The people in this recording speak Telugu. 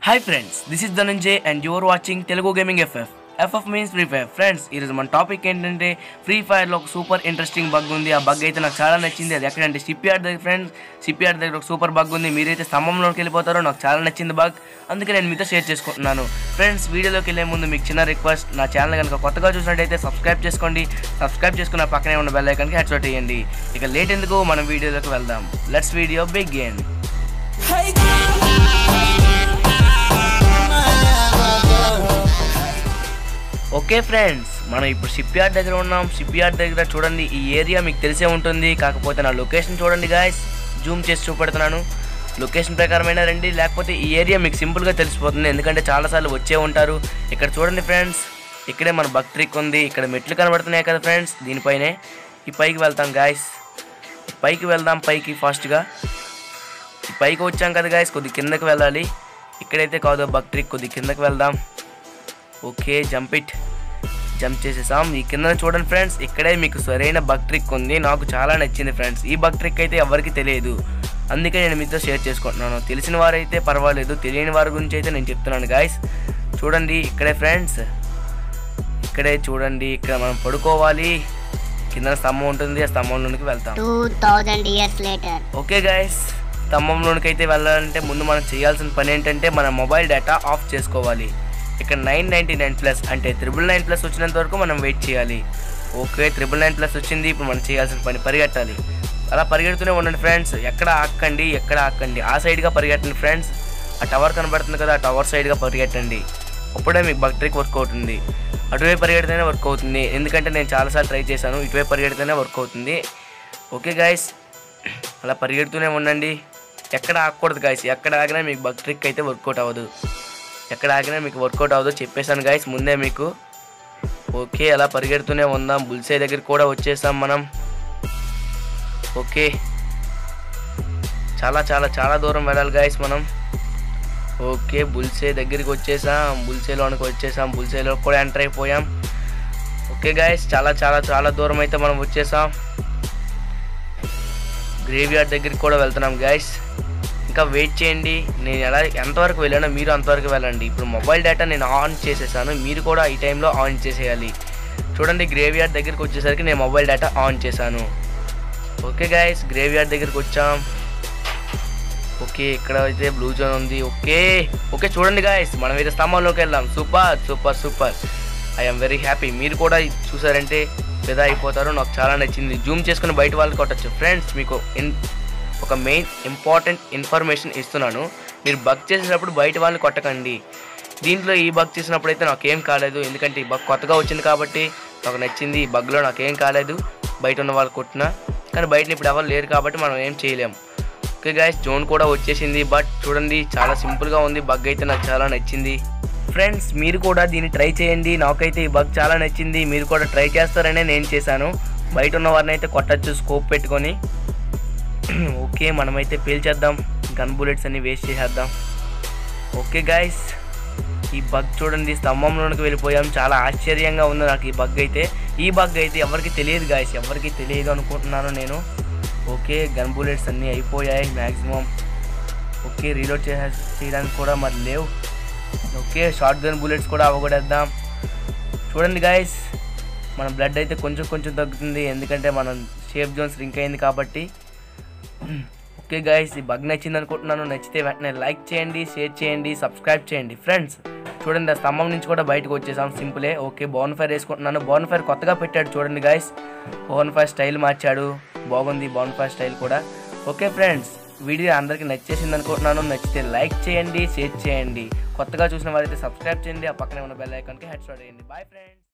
Hi friends this is Dhananjay and your watching Telugu gaming FF FF means free fire friends ఈరోజు మన టాపిక్ ఏంటంటే ఫ్రీ ఫైర్లో ఒక సూపర్ ఇంట్రెస్టింగ్ బగ్ ఉంది ఆ బగ్ అయితే నాకు చాలా నచ్చింది అది ఎక్కడంటే షిప్ యార్డ్ దగ్గర ఫ్రెండ్స్ షిప్ యార్డ్ దగ్గర ఒక సూపర్ బగ్ ఉంది మీరైతే స్తంభంలోకి వెళ్ళిపోతారో నాకు చాలా నచ్చింది బగ్ అందుకే నేను మీతో షేర్ చేసుకుంటున్నాను ఫ్రెండ్స్ వీడియోలోకి వెళ్ళే ముందు మీకు చిన్న రిక్వెస్ట్ నా ఛానల్ కనుక కొత్తగా చూసినట్టయితే సబ్స్క్రైబ్ చేసుకోండి సబ్స్క్రైబ్ చేసుకున్న పక్కనే ఉన్న బెల్ ఐకాన్కి హెడ్ షాట్ వేయండి ఇక లేట్ ఎందుకు మనం వీడియోలోకి వెళ్దాం let's video begin okay friends మనం ఇప్పుడు షిప్ యార్డ్ దగ్గర ఉన్నాం షిప్ యార్డ్ దగ్గర చూడండి ఈ ఏరియా మీకు తెలిసే ఉంటుంది కాకపోతే నా లొకేషన్ చూడండి గాయస్ జూమ్ చేసి చూపెడుతున్నాను లొకేషన్ ప్రకారమైన రండి లేకపోతే ఈ ఏరియా మీకు సింపుల్గా తెలిసిపోతుంది ఎందుకంటే చాలాసార్లు వచ్చే ఉంటారు ఇక్కడ చూడండి ఫ్రెండ్స్ ఇక్కడే మన భక్ట్రిక్ ఉంది ఇక్కడ మెట్లు కనబడుతున్నాయి కదా ఫ్రెండ్స్ దీనిపైనే ఈ పైకి వెళ్తాం గాయస్ పైకి వెళ్దాం పైకి ఫాస్ట్గా ఈ పైకి వచ్చాం కదా గాయస్ కొద్ది కిందకి వెళ్ళాలి ఇక్కడైతే కాదు భక్ట్రిక్ కొద్ది కిందకి వెళ్దాం ఓకే జంప్ ఇట్ జంప్ చేసేసాం ఈ కింద చూడండి ఫ్రెండ్స్ ఇక్కడే మీకు సరైన బగ్ ట్రిక్ ఉంది నాకు చాలా నచ్చింది ఫ్రెండ్స్ ఈ బగ్ ట్రిక్ అయితే ఎవరికి తెలియదు అందుకే నేను మీతో షేర్ చేసుకుంటున్నాను తెలిసిన వారైతే పర్వాలేదు తెలియని వారి గురించి అయితే నేను చెప్తున్నాను గాయస్ చూడండి ఇక్కడే ఫ్రెండ్స్ ఇక్కడే చూడండి ఇక్కడ మనం పడుకోవాలి కింద స్తంభం ఉంటుంది ఆ స్తంభంలోనికి వెళ్తాం 2000 years later. ఓకే గైస్ స్తంభంలోనికి అయితే వెళ్ళాలంటే ముందు మనం చేయాల్సిన పని ఏంటంటే మన మొబైల్ డేటా ఆఫ్ చేసుకోవాలి ఇక్కడ నైన్ నైంటీ నైన్ ప్లస్ అంటే త్రిబుల్ నైన్ ప్లస్ వచ్చినంత వరకు మనం వెయిట్ చేయాలి ఓకే త్రిబుల్ నైన్ ప్లస్ వచ్చింది ఇప్పుడు మనం చేయాల్సిన పని పరిగెట్టాలి అలా పరిగెడుతూనే ఉండండి ఫ్రెండ్స్ ఎక్కడ ఆక్కండి ఎక్కడ ఆక్కండి ఆ సైడ్గా పరిగెట్టండి ఫ్రెండ్స్ ఆ టవర్ కనబడుతుంది కదా ఆ టవర్ సైడ్గా పరిగెట్టండి అప్పుడే మీకు బగ్ ట్రిక్ వర్క్ అవుతుంది అటువైపు పరిగెడితేనే వర్క్ అవుతుంది ఎందుకంటే నేను చాలాసార్లు ట్రై చేశాను ఇటువైపు పరిగెడితేనే వర్క్ అవుతుంది ఓకే గాయస్ అలా పరిగెడుతూనే ఉండండి ఎక్కడ ఆగకూడదు గాయస్ ఎక్కడ ఆగినా మీకు బగ్ ట్రిక్ అయితే వర్కౌట్ అవ్వదు ఎక్కడ ఆగినా మీకు వర్కౌట్ అవ్వదు చెప్పేశాను గాయస్ ముందే మీకు ఓకే అలా పరిగెడుతూనే ఉందాం బుల్సే దగ్గరికి కూడా వచ్చేసాం మనం ఓకే చాలా చాలా చాలా దూరం వెళ్ళాలి గాయస్ మనం ఓకే బుల్సే దగ్గరికి వచ్చేసాం బుల్సేలోనికి వచ్చేసాం బుల్సేలో కూడా ఎంటర్ అయిపోయాం ఓకే గాయస్ చాలా చాలా చాలా దూరం అయితే మనం వచ్చేసాం గ్రేవ్ యార్డ్ దగ్గరికి కూడా వెళ్తున్నాం గాయస్ ఇంకా వెయిట్ చేయండి నేను ఎలా ఎంతవరకు వెళ్ళానో మీరు అంతవరకు వెళ్ళండి ఇప్పుడు మొబైల్ డేటా నేను ఆన్ చేసేసాను మీరు కూడా ఈ టైంలో ఆన్ చేసేయాలి చూడండి గ్రేవ్ యార్డ్ దగ్గరికి వచ్చేసరికి నేను మొబైల్ డేటా ఆన్ చేశాను ఓకే గాయస్ గ్రేవ్ యార్డ్ దగ్గరికి వచ్చాం ఓకే ఇక్కడ అయితే బ్లూ జోన్ ఉంది ఓకే ఓకే చూడండి గాయస్ మనం అయితే స్తంభంలోకి వెళ్దాం super super super I'm very happy మీరు కూడా ఇది చూసారంటే పెద్ద అయిపోతారు నాకు చాలా నచ్చింది జూమ్ చేసుకుని బయట వాళ్ళకి కొట్టచ్చు ఫ్రెండ్స్ మీకు ఇన్ ఒక మెయిన్ ఇంపార్టెంట్ ఇన్ఫర్మేషన్ ఇస్తున్నాను మీరు బగ్ చేసేటప్పుడు బయట వాళ్ళని కొట్టకండి దీంట్లో ఈ బగ్ చేసినప్పుడు అయితే నాకేం కాలేదు ఎందుకంటే ఈ బగ్ కొత్తగా వచ్చింది కాబట్టి నాకు నచ్చింది ఈ బగ్లో నాకేం కాలేదు బయట ఉన్న వాళ్ళు కొట్టినా కానీ బయట ఇప్పుడు ఎవరు లేరు కాబట్టి మనం ఏం చేయలేం ఓకే గాయస్ జోన్ కూడా వచ్చేసింది బట్ చూడండి చాలా సింపుల్గా ఉంది బగ్ అయితే నాకు చాలా నచ్చింది ఫ్రెండ్స్ మీరు కూడా దీన్ని ట్రై చేయండి నాకైతే ఈ బగ్ చాలా నచ్చింది మీరు కూడా ట్రై చేస్తారనే నేను చేశాను బయట ఉన్న వారిని అయితే కొట్టచ్చు స్కోప్ పెట్టుకొని ఓకే మనమైతే పేల్చేద్దాం గన్ బుల్లెట్స్ అన్ని వేస్ట్ చేసేద్దాం ఓకే గాయస్ ఈ బగ్ చూడండి స్తంభంలోనికి వెళ్ళిపోయాం చాలా ఆశ్చర్యంగా ఉంది నాకు ఈ బగ్ అయితే ఈ బగ్ అయితే ఎవరికి తెలియదు గాయస్ ఎవరికి తెలియదు అనుకుంటున్నాను నేను ఓకే గన్ బుల్లెట్స్ అన్నీ అయిపోయాయి మ్యాక్సిమం ఓకే రీలోడ్ చేసే చేయడానికి కూడా మరి లేవు ఓకే షార్ట్ గన్ బుల్లెట్స్ కూడా అవగొడేద్దాం చూడండి గాయస్ మన బ్లడ్ అయితే కొంచెం కొంచెం తగ్గుతుంది ఎందుకంటే మనం షేప్ జోన్స్ రింక్ అయింది కాబట్టి ఓకే గాయస్ ఈ బగ్ నచ్చింది అనుకుంటున్నాను నచ్చితే వెంటనే లైక్ చేయండి షేర్ చేయండి సబ్స్క్రైబ్ చేయండి ఫ్రెండ్స్ చూడండి ఆ స్తంభం నుంచి కూడా బయటకు వచ్చేసాం సింపులే ఓకే బోన్ ఫైర్ వేసుకుంటున్నాను బోన్ ఫైర్ కొత్తగా పెట్టాడు చూడండి గాయస్ బోన్ ఫైర్ స్టైల్ మార్చాడు బాగుంది బోన్ ఫైర్ స్టైల్ కూడా ఓకే ఫ్రెండ్స్ వీడియో అందరికీ నచ్చేసింది అనుకుంటున్నాను నచ్చితే లైక్ చేయండి షేర్ చేయండి కొత్తగా చూసిన వారైతే సబ్స్క్రైబ్ చేయండి ఆ పక్కనే ఉన్న బెల్ ఐకాన్కి హెడ్ షాట్ చేయండి బాయ్ ఫ్రెండ్స్